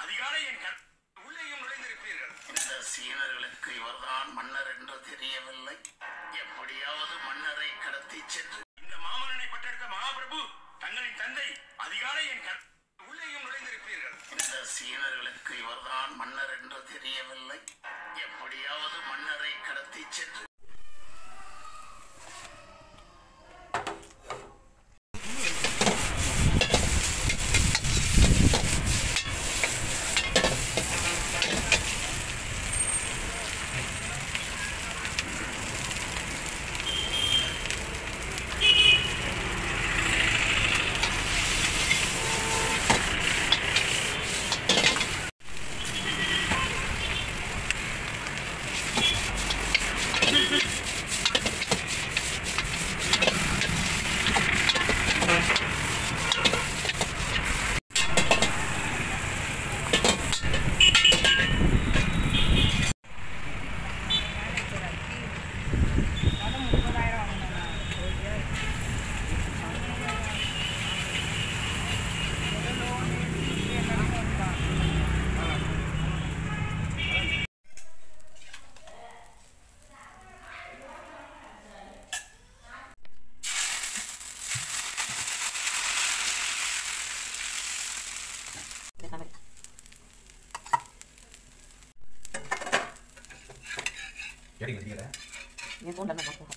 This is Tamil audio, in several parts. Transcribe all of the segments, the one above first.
அதிகாலை என் கண் உள்ளேயும் நுழைந்திருப்பீர்கள் இந்த சீனர்களுக்கு இவர்தான் மன்னர் என்று தெரியவில்லை எப்படியாவது மன்னரை கடத்திச் சென்று இந்த மாமன்னனை பட்டெடுத்த மகாபிரபு தங்களின் தந்தை அதிகாலை என் கண் உள்ளேயும் நுழைந்திருப்பீர்கள் இந்த சீனர்களுக்கு இவர்தான் மன்னர் என்று தெரியவில்லை எப்படியாவது மன்னரை கடத்திச் சென்று எப்படி வந்தீங்க என் ஃபோன் நல்லா பார்ப்போம்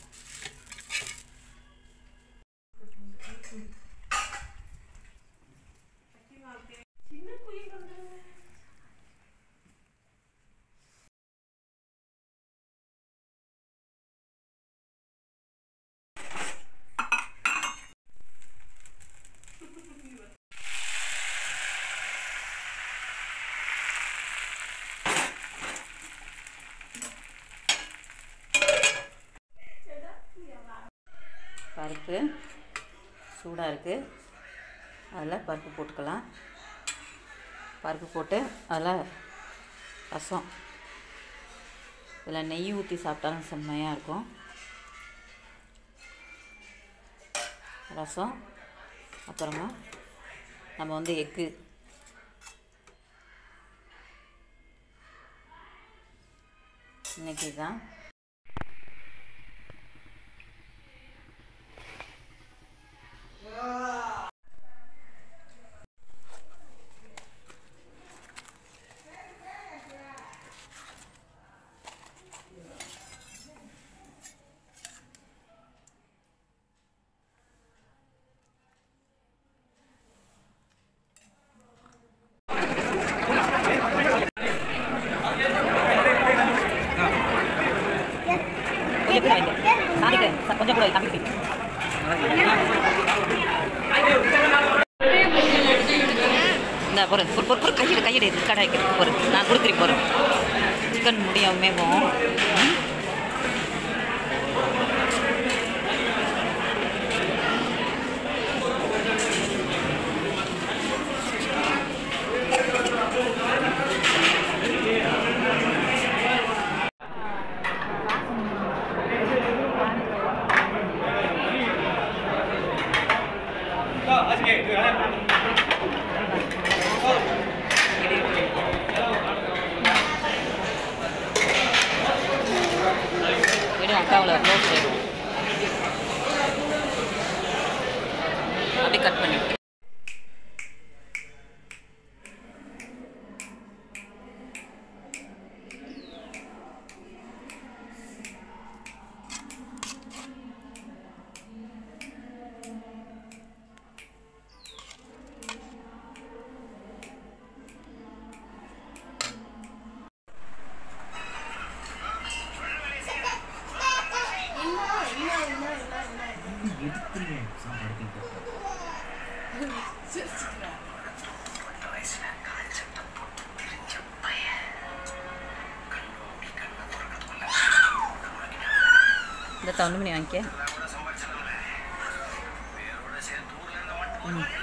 பருப்பு சூடாக இருக்குது அதில் பருப்பு போட்டுக்கலாம் பருப்பு போட்டு அதில் ரசம் இதில் நெய் ஊற்றி சாப்பிட்டாலும் செம்மையாக இருக்கும் ரசம் அப்புறமா நம்ம வந்து எக்கு இன்னைக்கு தான் கொஞ்சம் கூட வைங்க சாதிக்கு ச- கொஞ்சம் கூட வை, தம்பிக்கு இந்த பொறு பொறு பொறு பொறு கையிடு கையிடு இது கடை வைக்கிறேன் பொறு நான் கொடுக்குறேன் பொறு சிக்கன் முடியாமே போகும் விடு அக்காவில் க்ளோஸ் அப்படியே கட் பண்ணி இந்த தவுண்டு மணி வாங்கிக்க ம்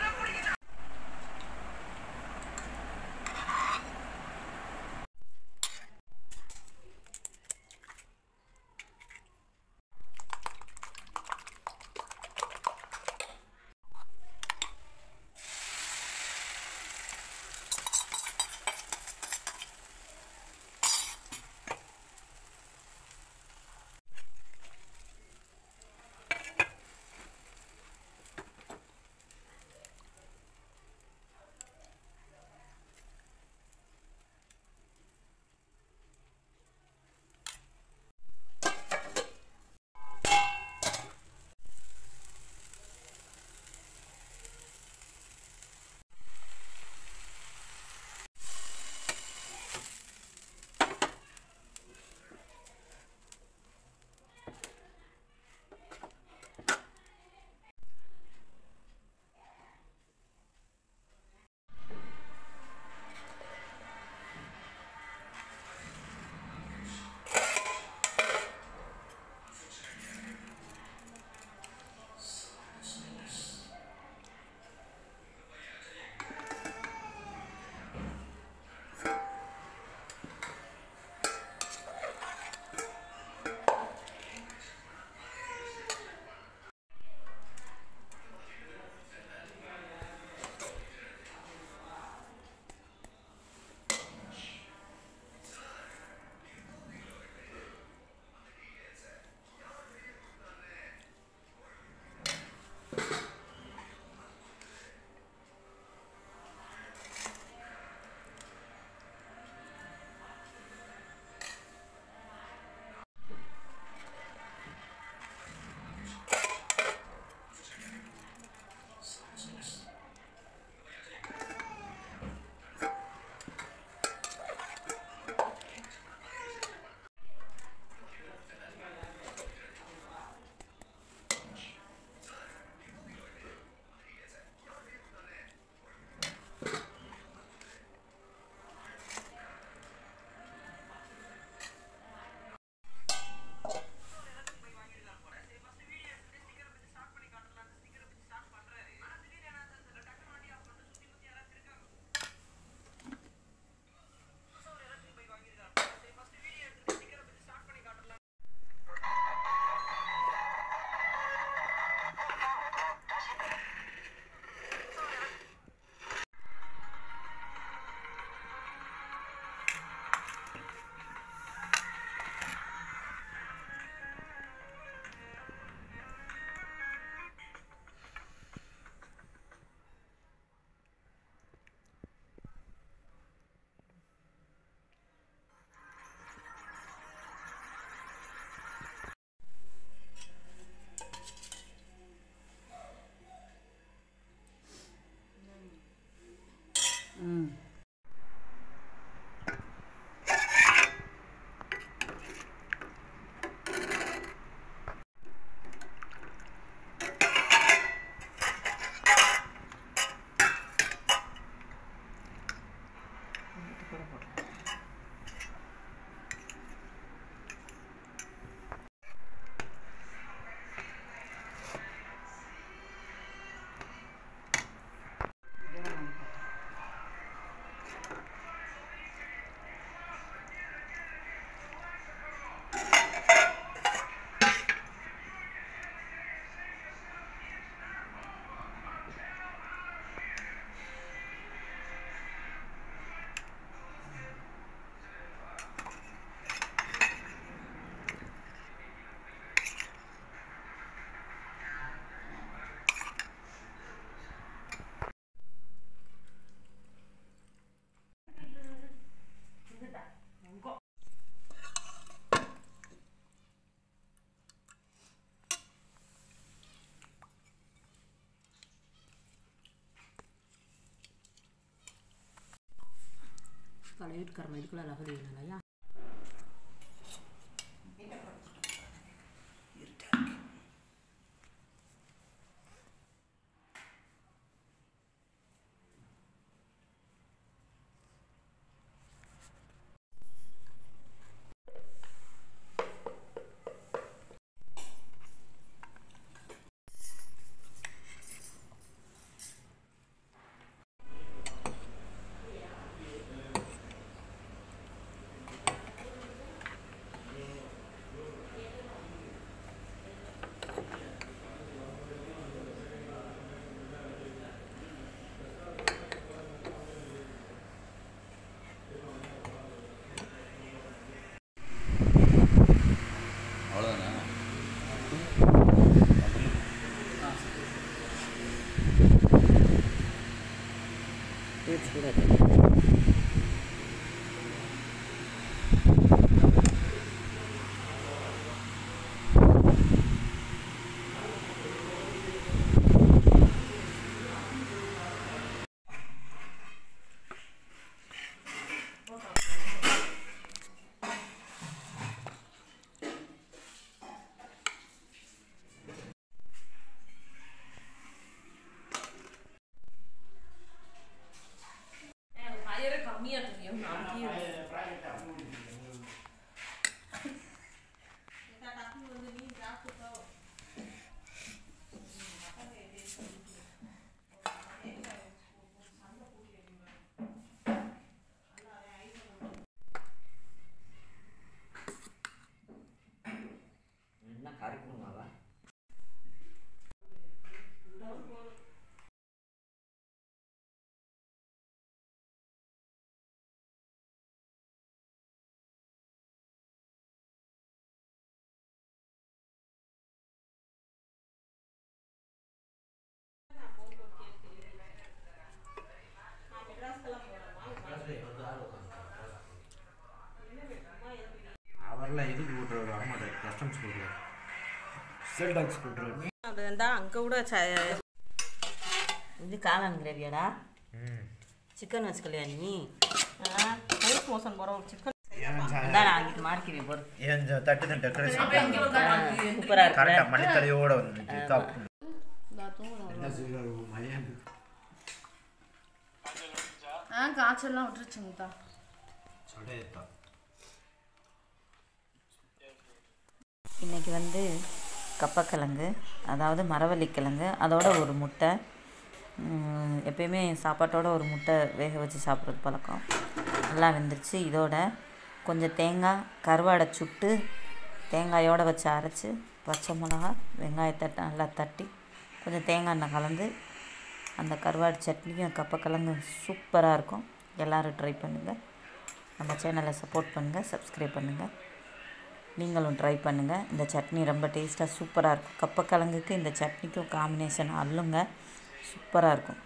ಕಳೆಯಿಟ್ಟು ಕರ್ಮ ಇದಕ್ಕೆಲ್ಲ ಹಡಿ ಏನಲ್ಲ அவ்வளோதானே பேசிக்கூடாது என்ன காரிக்கணுமாவா அவரெல்லாம் இதுக்கு போட்டுருவாரு வரமாட்டார் கஸ்டம்ஸ் போட்டுருவார் செல் டாக்ஸ் போட்டுருவாரு அப்படி இருந்தால் அங்கே கூட ச இது காளான் கிரேவியாடா சிக்கன் வச்சுக்கலையா நீ ஹவுஸ் மோசன் போகிற ஒரு சிக்கன் அதான் நான் அங்கிட்டு மாறிக்கிறேன் பொறு ஏன் தட்டு தான் டெக்கரேஷன் சூப்பராக இருக்கு கரெக்டாக மணித்தலையோட வந்து சாப்பிட்டு ஆ காய்ச்சல்லாம் விட்டுருச்சுங்கத்தா இன்றைக்கி வந்து கப்பக்கிழங்கு அதாவது மரவள்ளிக்கிழங்கு அதோட ஒரு முட்டை ம், எப்பயுமே சாப்பாட்டோட ஒரு முட்டை வேக வச்சு சாப்பிட்றது பழக்கம் நல்லா வெந்துருச்சு இதோட கொஞ்சம் தேங்காய் கருவாடை சுட்டு தேங்காயோடு வச்சு அரைச்சி பச்சை மிளகா வெங்காயத்தை ட- நல்லா தட்டி கொஞ்சம் தேங்காய் எண்ணெய் கலந்து அந்த கருவாடு சட்னியும் கப்பக்கிழங்கு சூப்பராக இருக்கும் எல்லோரும் ட்ரை பண்ணுங்கள் நம்ம சேனலை சப்போர்ட் பண்ணுங்கள் சப்ஸ்கிரைப் பண்ணுங்கள் நீங்களும் ட்ரை பண்ணுங்கள் இந்த சட்னி ரொம்ப டேஸ்ட்டாக சூப்பராக இருக்கும் கப்பக்கிழங்குக்கு இந்த சட்னிக்கும் காம்பினேஷன் அள்ளுங்க சூப்பராக இருக்கும்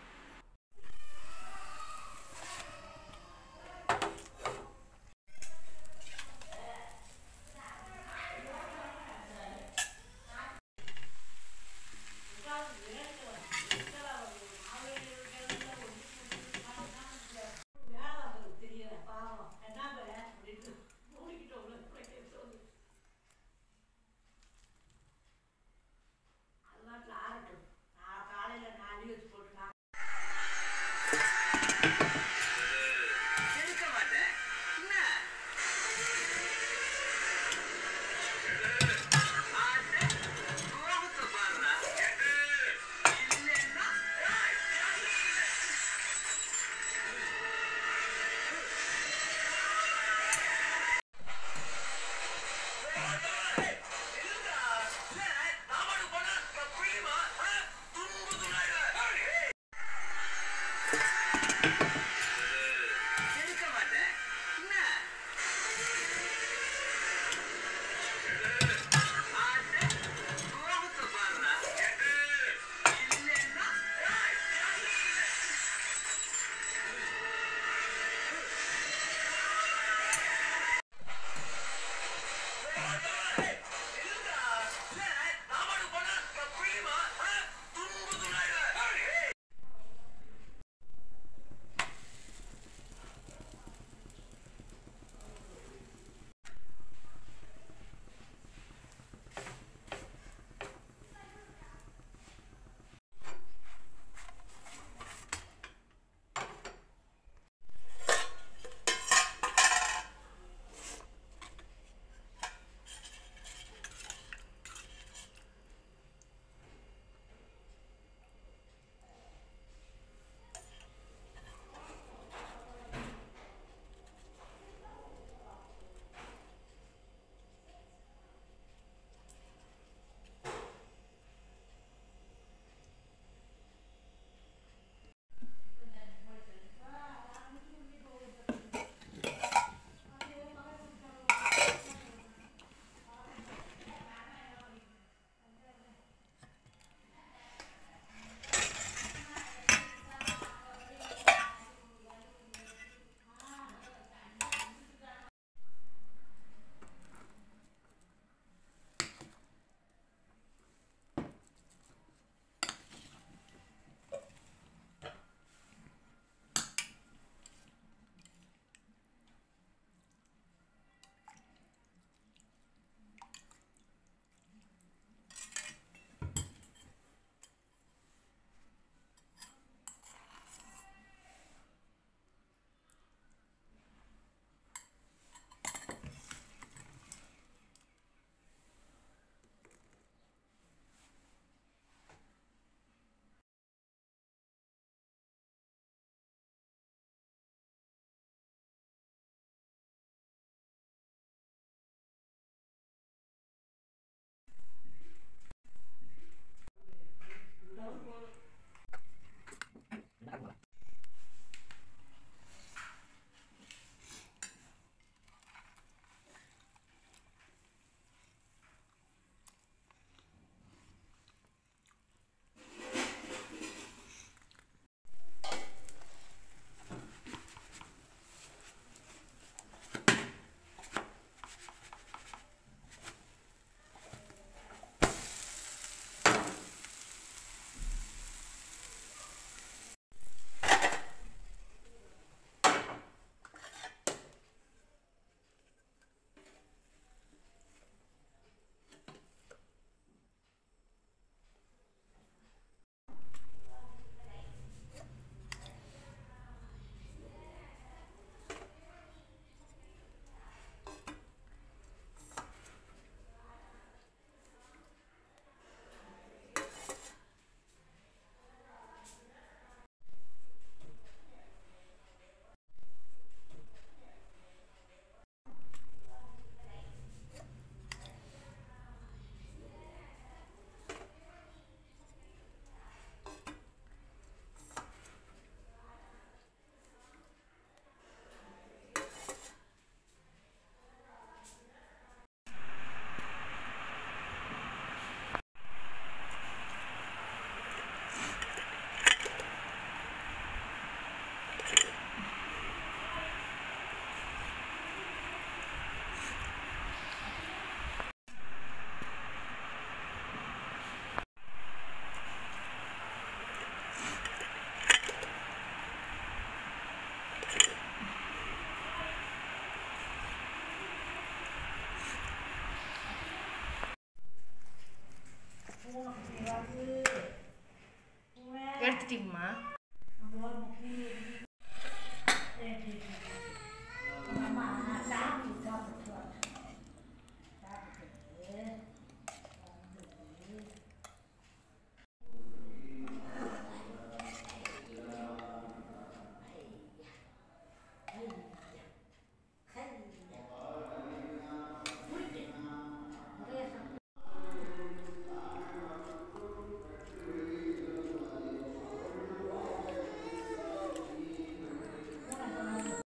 எடுத்துட்டீங்கம்மா